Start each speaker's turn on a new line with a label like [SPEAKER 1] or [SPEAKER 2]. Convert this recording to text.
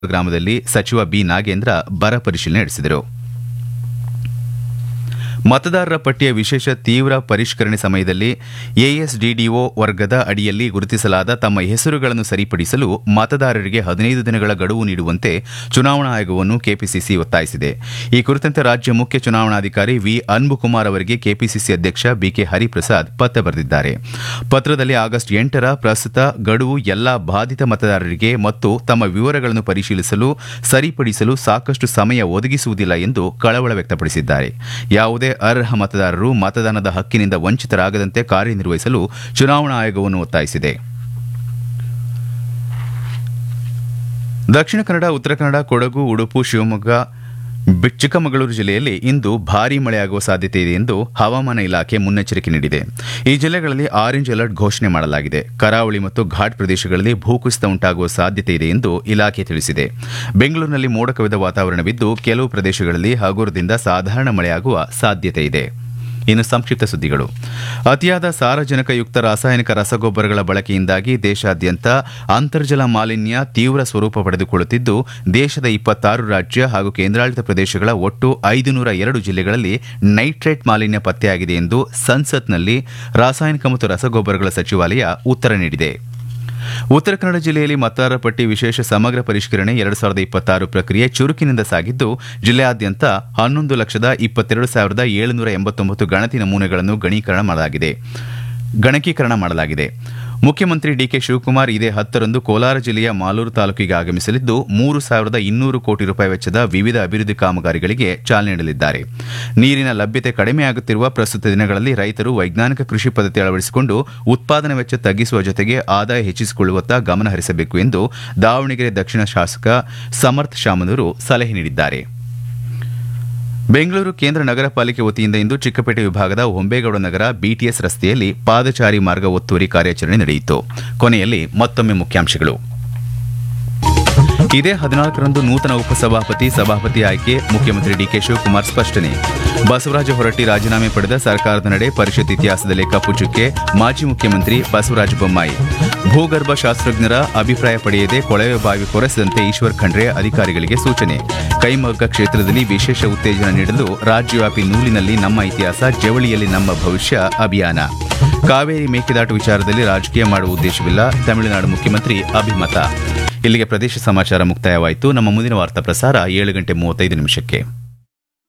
[SPEAKER 1] ಗ್ರಾಮದಲ್ಲಿ ಸಚಿವ ಬಿ ನಾಗೇಂದ್ರ ಬರ ಪರಿಶೀಲನೆ ನಡೆಸಿದರು ಮತದಾರರ ಪಟ್ಟಿಯ ವಿಶೇಷ ತೀವ್ರ ಪರಿಷ್ಕರಣೆ ಸಮಯದಲ್ಲಿ ಎಎಸ್ಡಿಡಿಒ ವರ್ಗದ ಅಡಿಯಲ್ಲಿ ಗುರುತಿಸಲಾದ ತಮ್ಮ ಹೆಸರುಗಳನ್ನು ಸರಿಪಡಿಸಲು ಮತದಾರರಿಗೆ ಹದಿನೈದು ದಿನಗಳ ಗಡುವು ನೀಡುವಂತೆ ಚುನಾವಣಾ ಆಯೋಗವನ್ನು ಕೆಪಿಸಿಸಿ ಒತ್ತಾಯಿಸಿದೆ ಈ ಕುರಿತಂತೆ ರಾಜ್ಯ ಮುಖ್ಯ ಚುನಾವಣಾಧಿಕಾರಿ ವಿ ಅನ್ಬುಕುಮಾರ್ ಅವರಿಗೆ ಕೆಪಿಸಿಸಿ ಅಧ್ಯಕ್ಷ ಬಿಕೆ ಹರಿಪ್ರಸಾದ್ ಪತ್ರ ಬರೆದಿದ್ದಾರೆ ಪತ್ರದಲ್ಲಿ ಆಗಸ್ಟ್ ಎಂಟರ ಪ್ರಸ್ತುತ ಗಡುವು ಎಲ್ಲಾ ಬಾಧಿತ ಮತದಾರರಿಗೆ ಮತ್ತು ತಮ್ಮ ವಿವರಗಳನ್ನು ಪರಿಶೀಲಿಸಲು ಸರಿಪಡಿಸಲು ಸಾಕಷ್ಟು ಸಮಯ ಒದಗಿಸುವುದಿಲ್ಲ ಎಂದು ಕಳವಳ ವ್ಯಕ್ತಪಡಿಸಿದ್ದಾರೆ ಯಾವುದೇ ಅರ್ಹ ಮತದಾರರು ಮತದಾನದ ಹಕ್ಕಿನಿಂದ ವಂಚಿತರಾಗದಂತೆ ಕಾರ್ಯನಿರ್ವಹಿಸಲು ಚುನಾವಣಾ ಆಯೋಗವನ್ನು ಒತ್ತಾಯಿಸಿದೆ ದಕ್ಷಿಣ ಕನ್ನಡ ಉತ್ತರ ಕನ್ನಡ ಕೊಡಗು ಉಡುಪು ಶಿವಮೊಗ್ಗ ಬಿ- ಚಿಕ್ಕಮಗಳೂರು ಜಿಲ್ಲೆಯಲ್ಲಿ ಇಂದು ಭಾರೀ ಮಳೆಯಾಗುವ ಸಾಧ್ಯತೆ ಇದೆ ಎಂದು ಹವಾಮಾನ ಇಲಾಖೆ ಮುನ್ನೆಚ್ಚರಿಕೆ ನೀಡಿದೆ ಈ ಜಿಲ್ಲೆಗಳಲ್ಲಿ ಆರೆಂಜ್ ಅಲರ್ಟ್ ಘೋಷಣೆ ಮಾಡಲಾಗಿದೆ ಕರಾವಳಿ ಮತ್ತು ಘಾಟ್ ಪ್ರದೇಶಗಳಲ್ಲಿ ಭೂಕುಸಿತ ಉಂಟಾಗುವ ಸಾಧ್ಯತೆ ಇದೆ ಎಂದು ಇಲಾಖೆ ತಿಳಿಸಿದೆ ಬೆಂಗಳೂರಿನಲ್ಲಿ ಮೋಡ ಕವಿದ ವಾತಾವರಣವಿದ್ದು ಕೆಲವು ಪ್ರದೇಶಗಳಲ್ಲಿ ಹಗುರದಿಂದ ಸಾಧಾರಣ ಮಳೆಯಾಗುವ ಸಾಧ್ಯತೆ ಇದೆ ಇನ್ನು ಸಂಕ್ಷಿಪ್ತ ಸುದ್ದಿಗಳು ಅತಿಯಾದ ಸಾರಜನಕಯುಕ್ತ ರಾಸಾಯನಿಕ ರಸಗೊಬ್ಬರಗಳ ಬಳಕೆಯಿಂದಾಗಿ ದೇಶಾದ್ಯಂತ ಅಂತರ್ಜಲ ಮಾಲಿನ್ಯ ತೀವ್ರ ಸ್ವರೂಪ ಪಡೆದುಕೊಳ್ಳುತ್ತಿದ್ದು ದೇಶದ ಇಪ್ಪತ್ತಾರು ರಾಜ್ಯ ಹಾಗೂ ಕೇಂದ್ರಾಡಳಿತ ಪ್ರದೇಶಗಳ ಒಟ್ಟು ಐದುನೂರ ಎರಡು ಜಿಲ್ಲೆಗಳಲ್ಲಿ ನೈಟ್ರೇಟ್ ಮಾಲಿನ್ಯ ಪತ್ತೆಯಾಗಿದೆ ಎಂದು ಸಂಸತ್ನಲ್ಲಿ ರಾಸಾಯನಿಕ ಮತ್ತು ರಸಗೊಬ್ಬರಗಳ ಸಚಿವಾಲಯ ಉತ್ತರ ನೀಡಿದೆ ಉತ್ತರ ಕನ್ನಡ ಜಿಲ್ಲೆಯಲ್ಲಿ ಮತದಾರರ ಪಟ್ಟಿ ವಿಶೇಷ ಸಮಗ್ರ ಪರಿಷ್ಕರಣೆ ಎರಡು ಸಾವಿರದ ಇಪ್ಪತ್ತಾರು ಪ್ರಕ್ರಿಯೆ ಚುರುಕಿನಿಂದ ಸಾಗಿದ್ದು ಜಿಲ್ಲೆಯಾದ್ಯಂತ ಹನ್ನೊಂದು ಲಕ್ಷದ ಇಪ್ಪತ್ತೆರಡು ಸಾವಿರದ ಏಳುನೂರ ಎಂಬತ್ತೊಂಬತ್ತು ಗಣತಿ ನಮೂನೆಗಳನ್ನು ಗಣೀಕರಣ ಮಾಡಲಾಗಿದೆ ಗಣಕೀಕರಣ ಮಾಡಲಾಗಿದೆ ಮುಖ್ಯಮಂತ್ರಿ ಡಿಕೆ ಶಿವಕುಮಾರ್ ಇದೇ ಹತ್ತರಂದು ಕೋಲಾರ ಜಿಲ್ಲೆಯ ಮಾಲೂರು ತಾಲೂಕಿಗೆ ಆಗಮಿಸಲಿದ್ದು ಮೂರು ಸಾವಿರದ ಇನ್ನೂರು ಕೋಟಿ ರೂಪಾಯಿ ವೆಚ್ಚದ ವಿವಿಧ ಅಭಿವೃದ್ಧಿ ಕಾಮಗಾರಿಗಳಿಗೆ ಚಾಲನೆ ನೀಡಲಿದ್ದಾರೆ ನೀರಿನ ಲಭ್ಯತೆ ಕಡಿಮೆಯಾಗುತ್ತಿರುವ ಪ್ರಸ್ತುತ ದಿನಗಳಲ್ಲಿ ರೈತರು ವೈಜ್ಞಾನಿಕ ಕೃಷಿ ಪದ್ಧತಿ ಅಳವಡಿಸಿಕೊಂಡು ಉತ್ಪಾದನಾ ವೆಚ್ಚ ತಗ್ಗಿಸುವ ಜೊತೆಗೆ ಆದಾಯ ಹೆಚ್ಚಿಸಿಕೊಳ್ಳುವತ್ತ ಗಮನ ಹರಿಸಬೇಕು ಎಂದು ದಾವಣಗೆರೆ ದಕ್ಷಿಣ ಶಾಸಕ ಸಮರ್ಥ್ ಶಾಮನೂರು ಸಲಹೆ ನೀಡಿದ್ದಾರೆ ಬೆಂಗಳೂರು ಕೇಂದ್ರ ನಗರ ಪಾಲಿಕೆ ವತಿಯಿಂದ ಇಂದು ಚಿಕ್ಕಪೇಟೆ ವಿಭಾಗದ ಹೊಂಬೇಗೌಡ ನಗರ ಬಿಟಿಎಸ್ ರಸ್ತೆಯಲ್ಲಿ ಪಾದಚಾರಿ ಮಾರ್ಗ ಒತ್ತುವರಿ ಕಾರ್ಯಾಚರಣೆ ನಡೆಯಿತು ಕೊನೆಯಲ್ಲಿ ಮತ್ತೊಮ್ಮೆ ಮುಖ್ಯಾಂಶಗಳು ಇದೇ ಹದಿನಾಲ್ಕರಂದು ನೂತನ ಉಪಸಭಾಪತಿ ಸಭಾಪತಿ ಆಯ್ಕೆ ಮುಖ್ಯಮಂತ್ರಿ ಡಿಕೆ ಶಿವಕುಮಾರ್ ಸ್ಪಷ್ಟನೆ ಬಸವರಾಜ ಹೊರಟ್ಟಿ ರಾಜೀನಾಮೆ ಪಡೆದ ಸರ್ಕಾರದ ನಡೆ ಪರಿಷತ್ ಇತಿಹಾಸದಲ್ಲಿ ಕಪ್ಪು ಚುಕ್ಕೆ ಮಾಜಿ ಮುಖ್ಯಮಂತ್ರಿ ಬಸವರಾಜ ಬೊಮ್ಮಾಯಿ ಭೂಗರ್ಭ ಶಾಸ್ತ್ರಜ್ಞರ ಅಭಿಪ್ರಾಯ ಪಡೆಯದೆ ಕೊಳವೆ ಬಾವಿ ಕೊರೆಸದಂತೆ ಈಶ್ವರ್ ಖಂಡ್ರೆ ಅಧಿಕಾರಿಗಳಿಗೆ ಸೂಚನೆ ಕೈಮಗ್ಗ ಕ್ಷೇತ್ರದಲ್ಲಿ ವಿಶೇಷ ಉತ್ತೇಜನ ನೀಡಲು ರಾಜ್ಯವ್ಯಾಪಿ ನೂಲಿನಲ್ಲಿ ನಮ್ಮ ಇತಿಹಾಸ ಜವಳಿಯಲ್ಲಿ ನಮ್ಮ ಭವಿಷ್ಯ ಅಭಿಯಾನ ಕಾವೇರಿ ಮೇಕೆದಾಟು ವಿಚಾರದಲ್ಲಿ ರಾಜಕೀಯ ಮಾಡುವ ಉದ್ದೇಶವಿಲ್ಲ ತಮಿಳುನಾಡು ಮುಖ್ಯಮಂತ್ರಿ ಅಭಿಮತ ಇಲ್ಲಿಗೆ ಪ್ರದೇಶ ಸಮಾಚಾರ ಮುಕ್ತಾಯವಾಯಿತು ನಮ್ಮ ಮುಂದಿನ ವಾರ್ತಾ ಪ್ರಸಾರ ಏಳು ಗಂಟೆ ಮೂವತ್ತೈದು ನಿಮಿಷಕ್ಕೆ